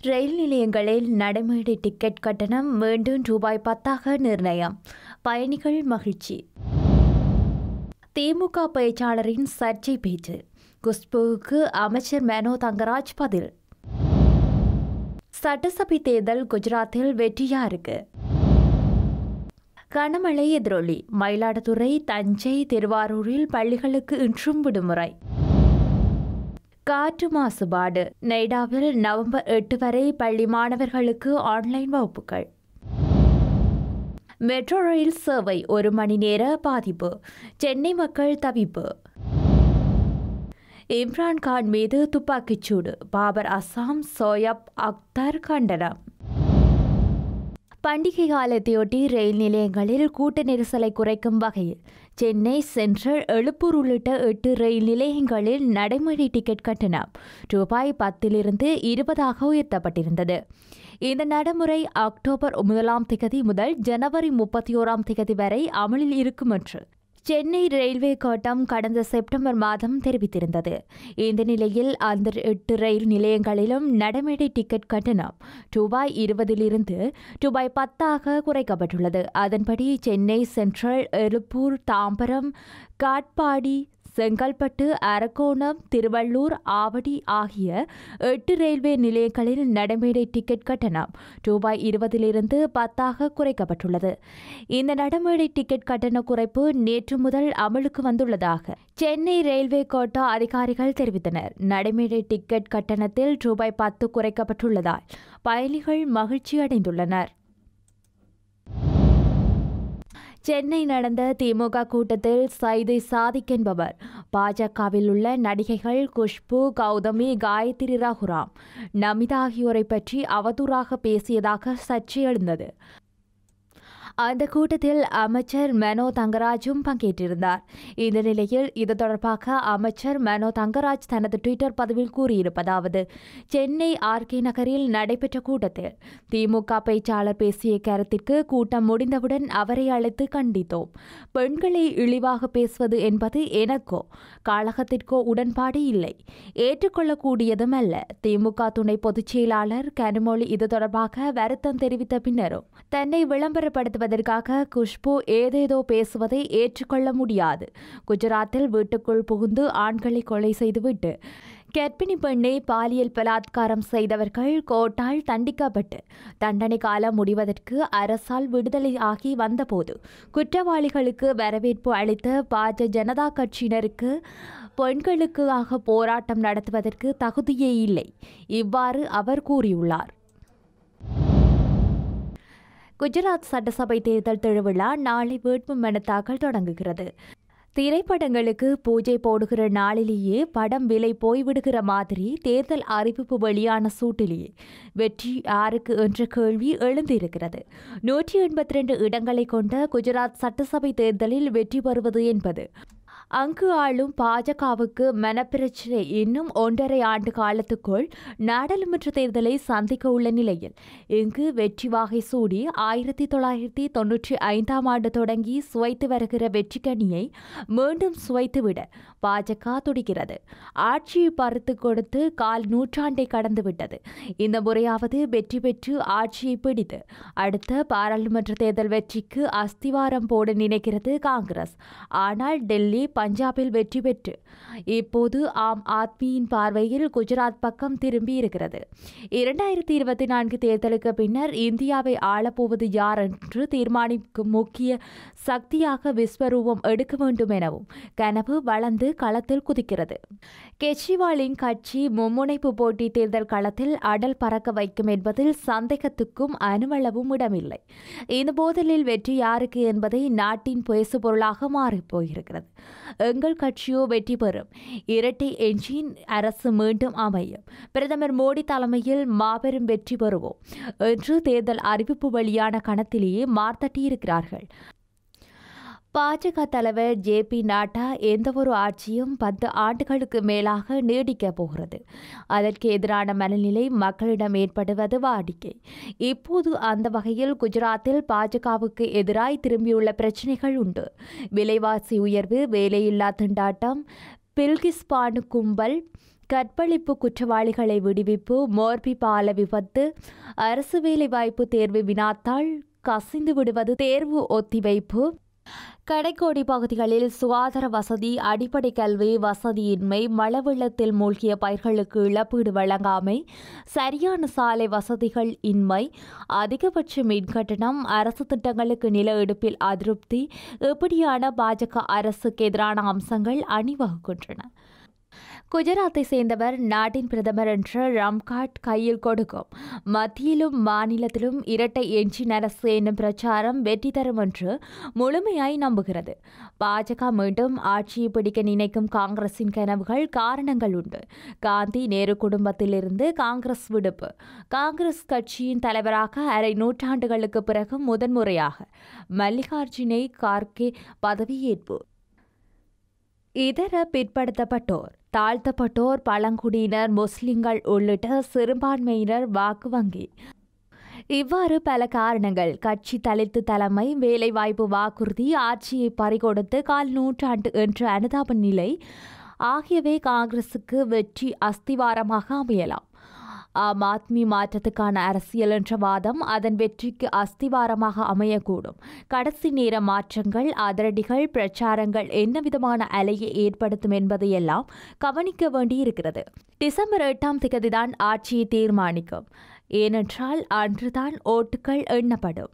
ரயில் நிலையங்களில் நடைமேடை டிக்கெட் கட்டணம் மீண்டும் ரூபாய் பத்தாக நிர்ணயம் பயணிகள் மகிழ்ச்சி திமுக பேச்சாளரின் சர்ச்சை பேச்சு குஷ்புவுக்கு அமைச்சர் மேனோ தங்கராஜ் பதில் சட்டசபை தேர்தல் குஜராத்தில் வெற்றியாருக்கு கனமழை எதிரொலி மயிலாடுதுறை தஞ்சை திருவாரூரில் பள்ளிகளுக்கு இன்றும் விடுமுறை காற்று மாசுபாடு நெய்டாவில் நவம்பர் எட்டு வரை பள்ளி மாணவர்களுக்கு ஆன்லைன் வகுப்புகள் மெட்ரோ ரயில் சேவை ஒரு மணி நேர பாதிப்பு சென்னை மக்கள் தவிப்பு இம்ரான் கான் மீது துப்பாக்கிச்சூடு பாபர் அசாம் சோயப் அக்தர் கண்டனம் பண்டிகை காலத்தையொட்டி ரயில் நிலையங்களில் கூட்ட நெரிசலை குறைக்கும் வகையில் சென்னை சென்ட்ரல் எழுப்பூர் உள்ளிட்ட எட்டு ரயில் நிலையங்களில் நடைமுறை டிக்கெட் கட்டணம் ரூபாய் பத்திலிருந்து இருபதாக உயர்த்தப்பட்டிருந்தது இந்த நடைமுறை அக்டோபர் முதலாம் திகதி முதல் ஜனவரி முப்பத்தி ஓராம் திகதி வரை அமலில் இருக்கும் என்று சென்னை ரயில்வே கோட்டம் கடந்த செப்டம்பர் மாதம் தெரிவித்திருந்தது இந்த நிலையில் அந்த எட்டு ரயில் நிலையங்களிலும் நடைமேடை டிக்கெட் கட்டணம் ரூபாய் இருபதிலிருந்து ரூபாய் பத்தாக குறைக்கப்பட்டுள்ளது அதன்படி சென்னை சென்ட்ரல் எழுப்பூர் தாம்பரம் காட்பாடி செங்கல்பட்டு அரக்கோணம் திருவள்ளூர் ஆவடி ஆகிய எட்டு ரயில்வே நிலையங்களில் நடைமேடை டிக்கெட் கட்டணம் ரூபாய் இருபதிலிருந்து பத்தாக குறைக்கப்பட்டுள்ளது இந்த நடைமேடை டிக்கெட் கட்டண குறைப்பு நேற்று முதல் அமலுக்கு வந்துள்ளதாக சென்னை ரயில்வே கோட்டா அதிகாரிகள் தெரிவித்தனர் நடைமேடை டிக்கெட் கட்டணத்தில் ரூபாய் பத்து குறைக்கப்பட்டுள்ளதால் பயணிகள் மகிழ்ச்சி அடைந்துள்ளனர் சென்னை நடந்த திமுக கூட்டத்தில் சைதை சாதிக் என்பவர் பாஜகவில் உள்ள நடிகைகள் குஷ்பு கௌதமி காயத்ரி ரகுராம் நமிதா ஆகியோரை பற்றி அவதூறாக பேசியதாக சர்ச்சை எழுந்தது அந்த கூட்டத்தில் அமைச்சர் மனோ தங்கராஜும் பங்கேற்றிருந்தார் இந்த நிலையில் இது தொடர்பாக அமைச்சர் மனோ தங்கராஜ் தனது ட்விட்டர் பதிவில் கூறியிருப்பதாவது சென்னை ஆர்கே நகரில் நடைபெற்ற கூட்டத்தில் திமுக பேச்சாளர் பேசிய கருத்திற்கு கூட்டம் முடிந்தவுடன் அவரை அழைத்து கண்டித்தோம் பெண்களை இழிவாக பேசுவது என்பது எனக்கோ கழகத்திற்கோ உடன்பாடு இல்லை ஏற்றுக்கொள்ளக்கூடியதும் அல்ல திமுக துணை பொதுச் செயலாளர் கனிமொழி இது தொடர்பாக வருத்தம் தெரிவித்த பின்னரும் தன்னை விளம்பரப்படுத்த நடத்துவதற்காக குஷ்பு ஏதேதோ பேசுவதை ஏற்றுக்கொள்ள முடியாது குஜராத்தில் வீட்டுக்குள் புகுந்து ஆண்களை கொலை செய்துவிட்டு கர்ப்பிணி பெண்ணை பாலியல் பலாத்காரம் செய்தவர்கள் கோட்டால் தண்டிக்கப்பட்டு தண்டனை காலம் முடிவதற்கு அரசால் விடுதலை ஆகி வந்தபோது குற்றவாளிகளுக்கு வரவேற்பு அளித்த பாஜ ஜனதா கட்சியினருக்கு பெண்களுக்காக போராட்டம் நடத்துவதற்கு தகுதியே இல்லை இவ்வாறு அவர் கூறியுள்ளார் குஜராத் சட்டசபை தேர்தல் திருவிழா நாளை வேட்புமனு தாக்கல் தொடங்குகிறது திரைப்படங்களுக்கு பூஜை போடுகிற நாளிலேயே படம் விலை போய்விடுகிற மாதிரி தேர்தல் அறிவிப்பு வெளியான சூட்டிலேயே வெற்றி யாருக்கு என்ற கேள்வி எழுந்திருக்கிறது நூற்றி எண்பத்தி ரெண்டு இடங்களை கொண்ட குஜராத் சட்டசபை தேர்தலில் வெற்றி பெறுவது என்பது அங்கு ஆளும் பாஜகவுக்கு மனப்பிரச்சனை இன்னும் ஒன்றரை ஆண்டு காலத்துக்குள் நாடாளுமன்ற தேர்தலை சந்திக்க உள்ள நிலையில் இங்கு வெற்றி வாகை சூடி ஆயிரத்தி தொள்ளாயிரத்தி தொன்னூற்றி ஐந்தாம் ஆண்டு தொடங்கி சுவைத்து வருகிற வெற்றிக்கனியை மீண்டும் சுவைத்துவிட பாஜக துடிக்கிறது ஆட்சியை பறித்து கொடுத்து கால் நூற்றாண்டை கடந்துவிட்டது இந்த முறையாவது வெற்றி பெற்று ஆட்சியை பிடித்து அடுத்த பாராளுமன்ற தேர்தல் வெற்றிக்கு அஸ்திவாரம் போட நினைக்கிறது காங்கிரஸ் ஆனால் டெல்லி பஞ்சாபில் வெற்றி பெற்று இப்போது ஆம் ஆத்மியின் பார்வையில் குஜராத் பக்கம் திரும்பி இருக்கிறது இரண்டாயிரத்தி இருபத்தி நான்கு தேர்தலுக்கு பின்னர் இந்தியாவை ஆளப்போவது யார் என்று தீர்மானிக்கும் முக்கிய சக்தியாக விஸ்வரூபம் எடுக்க வேண்டும் எனவும் கனவு வளர்ந்து களத்தில் குதிக்கிறது கெஜ்ரிவாலின் கட்சி மும்முனைப்பு போட்டி தேர்தல் களத்தில் அடல் பறக்க வைக்கும் என்பதில் சந்தேகத்துக்கும் அணுவளவும் இடமில்லை இந்த போதலில் வெற்றி யாருக்கு என்பதை நாட்டின் பேசுபொருளாக மாறிப்போயிருக்கிறது எங்கள் கட்சியோ வெற்றி பெறும் இரட்டை என்ஜின் அரசு மீண்டும் அமையும் பிரதமர் மோடி தலைமையில் மாபெரும் வெற்றி பெறுவோம் என்று தேர்தல் அறிவிப்பு வெளியான கணத்திலேயே மார்த்தட்டியிருக்கிறார்கள் பாஜக தலைவர் ஜே பி நட்டா எந்தவொரு ஆட்சியும் பத்து ஆண்டுகளுக்கு மேலாக நீடிக்கப் போகிறது அதற்கு எதிரான மனநிலை மக்களிடம் ஏற்படுவது வாடிக்கை இப்போது அந்த வகையில் குஜராத்தில் பாஜகவுக்கு எதிராய் திரும்பியுள்ள பிரச்சினைகள் உண்டு விலைவாசி உயர்வு வேலையில்லா திண்டாட்டம் பில்கிஸ்பானு கும்பல் கற்பழிப்பு குற்றவாளிகளை விடுவிப்பு மோர்பி பால விபத்து அரசு வேலைவாய்ப்பு தேர்வு வினாத்தாள் கசிந்து விடுவது தேர்வு ஒத்திவைப்பு கடைக்கோடி பகுதிகளில் சுகாதார வசதி அடிப்படை கல்வி வசதியின்மை மழை வெள்ளத்தில் மூழ்கிய பயிர்களுக்கு இழப்பீடு வழங்காமை சரியான சாலை வசதிகள் இன்மை அதிகபட்ச மின்கட்டணம் அரசு திட்டங்களுக்கு நில எடுப்பில் அதிருப்தி இப்படியான பாஜக அரசுக்கு எதிரான அம்சங்கள் அணிவகுக்கின்றன குஜராத்தை சேர்ந்தவர் நாட்டின் பிரதமர் என்ற ரம்காட் கையில் கொடுக்கும் மத்தியிலும் மாநிலத்திலும் இரட்டை எஞ்சின் அரசு என்னும் பிரச்சாரம் வெற்றி தரும் என்று முழுமையாய் நம்புகிறது பாஜக மீண்டும் ஆட்சியை பிடிக்க நினைக்கும் காங்கிரசின் கனவுகள் காரணங்கள் உண்டு காந்தி நேரு குடும்பத்திலிருந்து காங்கிரஸ் விடுப்பு காங்கிரஸ் கட்சியின் தலைவராக அரை நூற்றாண்டுகளுக்கு பிறகு முதன்முறையாக மல்லிகார்ஜுனை கார்கே பதவியேற்பு இதர பிற்படுத்தப்பட்டோர் தாழ்த்தப்பட்டோர் பழங்குடியினர் முஸ்லிம்கள் உள்ளிட்ட சிறுபான்மையினர் வாக்கு வங்கி இவ்வாறு பல காரணங்கள் கட்சி தலித்து தலைமை வேலைவாய்ப்பு வாக்குறுதி ஆட்சியை பறிகொடுத்து கால் நூற்றாண்டு என்ற அனுதாப நிலை ஆகியவை காங்கிரசுக்கு வெற்றி அஸ்திவாரமாக அமையலாம் ஆம் ஆத்மி மாற்றத்துக்கான அரசியல் என்ற வாதம் அதன் வெற்றிக்கு அஸ்திவாரமாக அமையக்கூடும் கடைசி நேர மாற்றங்கள் அதிரடிகள் பிரச்சாரங்கள் என்ன விதமான அலையை ஏற்படுத்தும் என்பதையெல்லாம் கவனிக்க வேண்டியிருக்கிறது டிசம்பர் எட்டாம் திகதிதான் ஆட்சியை தீர்மானிக்கும் ஏனென்றால் அன்றுதான் ஓட்டுகள் எண்ணப்படும்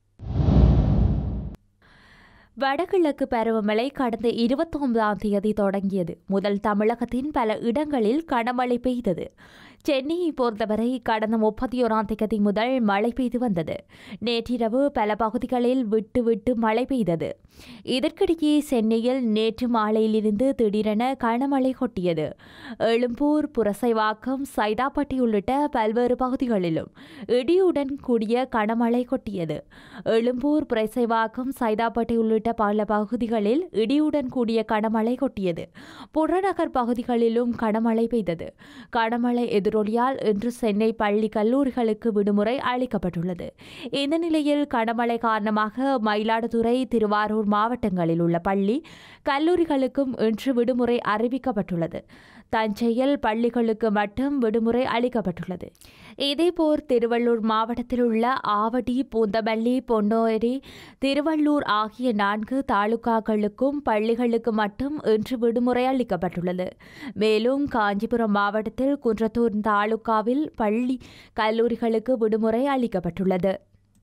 வடகிழக்கு பருவமழை கடந்த இருபத்தொன்பதாம் தேதி தொடங்கியது முதல் தமிழகத்தின் பல இடங்களில் கனமழை பெய்தது சென்னையை பொறுத்தவரை கடந்த முப்பத்தி ஓராம் தேதி முதல் மழை பெய்து வந்தது நேற்றிரவு பல பகுதிகளில் விட்டு விட்டு மழை பெய்தது இதற்கிடையே சென்னையில் நேற்று மாலையிலிருந்து திடீரென கனமழை கொட்டியது எழும்பூர் புரசைவாக்கம் சைதாப்பட்டி உள்ளிட்ட பல்வேறு பகுதிகளிலும் இடியுடன் கூடிய கனமழை கொட்டியது எழும்பூர் புரசைவாக்கம் சைதாப்பட்டி உள்ளிட்ட பல பகுதிகளில் இடியுடன் கூடிய கனமழை கொட்டியது புறநகர் பகுதிகளிலும் கனமழை பெய்தது கனமழை எதிரொலியால் இன்று சென்னை பள்ளி கல்லூரிகளுக்கு விடுமுறை அளிக்கப்பட்டுள்ளது இந்த நிலையில் கனமழை காரணமாக மயிலாடுதுறை திருவாரூர் மாவட்டங்களில் உள்ள பள்ளி கல்லூரிகளுக்கும் இன்று விடுமுறை அறிவிக்கப்பட்டுள்ளது தஞ்சையில் பள்ளிகளுக்கு மட்டும் விடுமுறை அளிக்கப்பட்டுள்ளது இதேபோல் திருவள்ளூர் மாவட்டத்தில் உள்ள ஆவடி பூந்தமல்லி பொன்னேரி திருவள்ளூர் ஆகிய நான்கு தாலுகாக்களுக்கும் பள்ளிகளுக்கு மட்டும் இன்று விடுமுறை அளிக்கப்பட்டுள்ளது மேலும் காஞ்சிபுரம் மாவட்டத்தில் குன்றத்தூர் தாலுகாவில் பள்ளி கல்லூரிகளுக்கு விடுமுறை அளிக்கப்பட்டுள்ளது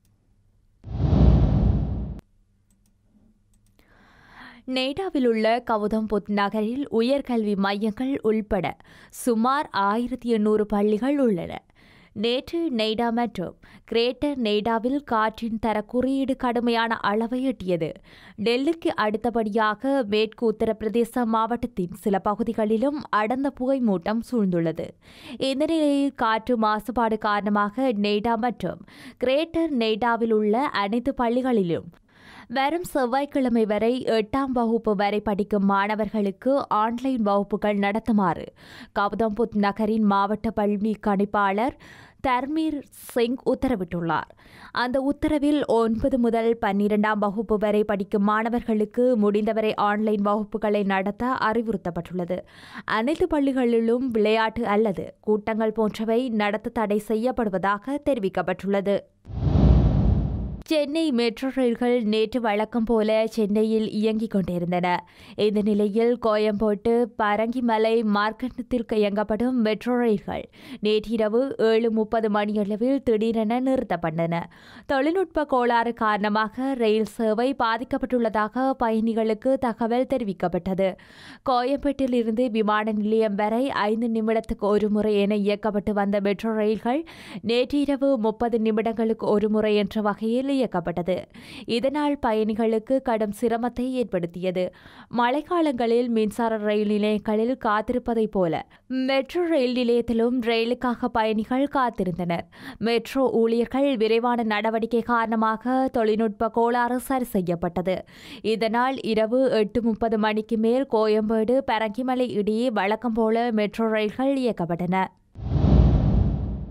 நெய்டாவில் உள்ள கவுதம்புத் நகரில் உயர்கல்வி மையங்கள் உள்பட சுமார் ஆயிரத்தி எண்ணூறு பள்ளிகள் உள்ளன நேற்று நெய்டா மற்றும் கிரேட்டர் நெய்டாவில் காற்றின் தர குறியீடு கடுமையான அளவை எட்டியது டெல்லிக்கு அடுத்தபடியாக மேற்கு உத்தரப்பிரதேச மாவட்டத்தின் சில பகுதிகளிலும் அடர்ந்த புகை மூட்டம் சூழ்ந்துள்ளது இந்த நிலையில் காற்று மாசுபாடு காரணமாக நெய்டா மற்றும் கிரேட்டர் நெய்டாவில் உள்ள அனைத்து பள்ளிகளிலும் வரும் செவ்வாய்க்கிழமை வரை எட்டாம் வகுப்பு வரை படிக்கும் மாணவர்களுக்கு ஆன்லைன் வகுப்புகள் நடத்துமாறு கவுதம்புத் நகரின் மாவட்ட பள்ளி கணிப்பாளர் தர்மீர் சிங் உத்தரவிட்டுள்ளார் அந்த உத்தரவில் ஒன்பது முதல் பன்னிரெண்டாம் வகுப்பு வரை படிக்கும் மாணவர்களுக்கு முடிந்தவரை ஆன்லைன் வகுப்புகளை நடத்த அறிவுறுத்தப்பட்டுள்ளது அனைத்து பள்ளிகளிலும் விளையாட்டு அல்லது கூட்டங்கள் போன்றவை நடத்த தடை செய்யப்படுவதாக தெரிவிக்கப்பட்டுள்ளது சென்னை மெட்ரோ ரயில்கள் நேற்று வழக்கம் போல சென்னையில் இயங்கிக் கொண்டிருந்தன இந்த நிலையில் கோயம்போட்டு பரங்கிமலை மார்க்கெட்டத்திற்கு இயங்கப்படும் மெட்ரோ ரயில்கள் நேற்றிரவு ஏழு முப்பது மணியளவில் திடீரென நிறுத்தப்பட்டன தொழில்நுட்ப கோளாறு காரணமாக ரயில் சேவை பாதிக்கப்பட்டுள்ளதாக பயணிகளுக்கு தகவல் தெரிவிக்கப்பட்டது கோயம்பேட்டில் இருந்து விமான நிலையம் வரை ஐந்து நிமிடத்துக்கு ஒரு முறை என இயக்கப்பட்டு வந்த மெட்ரோ ரயில்கள் நேற்றிரவு முப்பது நிமிடங்களுக்கு ஒரு முறை என்ற வகையில் இயக்கப்பட்டது இதனால் பயணிகளுக்கு கடும் சிரமத்தை ஏற்படுத்தியது மழைக்காலங்களில் மின்சார ரயில் நிலையங்களில் காத்திருப்பதைப் போல மெட்ரோ ரயில் நிலையத்திலும் ரயிலுக்காக பயணிகள் காத்திருந்தனர் மெட்ரோ ஊழியர்கள் விரைவான நடவடிக்கை காரணமாக தொழில்நுட்ப கோளாறு சரி செய்யப்பட்டது இதனால் இரவு எட்டு முப்பது மணிக்கு மேல் கோயம்பேடு பரங்கிமலை இடையே வழக்கம் போல மெட்ரோ ரயில்கள் இயக்கப்பட்டன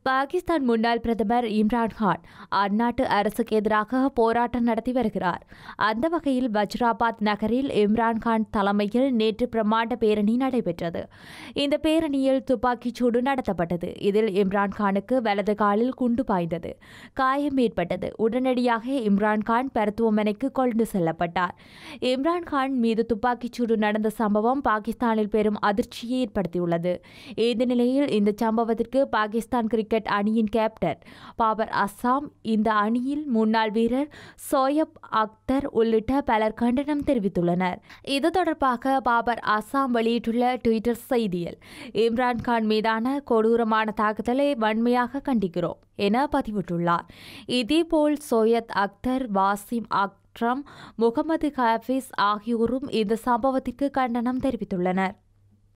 பாகிஸ்தான் முன்னாள் பிரதமர் இம்ரான்கான் அந்நாட்டு அரசுக்கு எதிராக போராட்டம் நடத்தி வருகிறார் அந்த வகையில் வஜ்ராபாத் நகரில் இம்ரான்கான் தலைமையில் நேற்று பிரமாண்ட பேரணி நடைபெற்றது இந்த பேரணியில் துப்பாக்கிச் சூடு நடத்தப்பட்டது இதில் இம்ரான்கானுக்கு வலது காலில் குண்டு பாய்ந்தது காயம் ஏற்பட்டது உடனடியாக இம்ரான்கான் மருத்துவமனைக்கு கொண்டு செல்லப்பட்டார் இம்ரான்கான் மீது துப்பாக்கிச் சூடு நடந்த சம்பவம் பாகிஸ்தானில் பெரும் அதிர்ச்சியை ஏற்படுத்தியுள்ளது இந்த நிலையில் இந்த சம்பவத்திற்கு பாகிஸ்தான் கிரிக்கெட் அணியின் கேப்டன் பாபர் அஸ்ஸாம் இந்த அணியில் முன்னாள் வீரர் சோயப் அக்தர் உள்ளிட்ட பலர் கண்டனம் தெரிவித்துள்ளனர் இது தொடர்பாக பாபர் அஸ்ஸாம் வெளியிட்டுள்ள ட்விட்டர் செய்தியில் இம்ரான்கான் மீதான கொடூரமான தாக்குதலை வன்மையாக கண்டிக்கிறோம் என பதிவிட்டுள்ளார் இதேபோல் சோயத் அக்தர் வாசிம் அக்ரம் முகமது ஹாஃபிஸ் ஆகியோரும் இந்த சம்பவத்திற்கு கண்டனம் தெரிவித்துள்ளனர்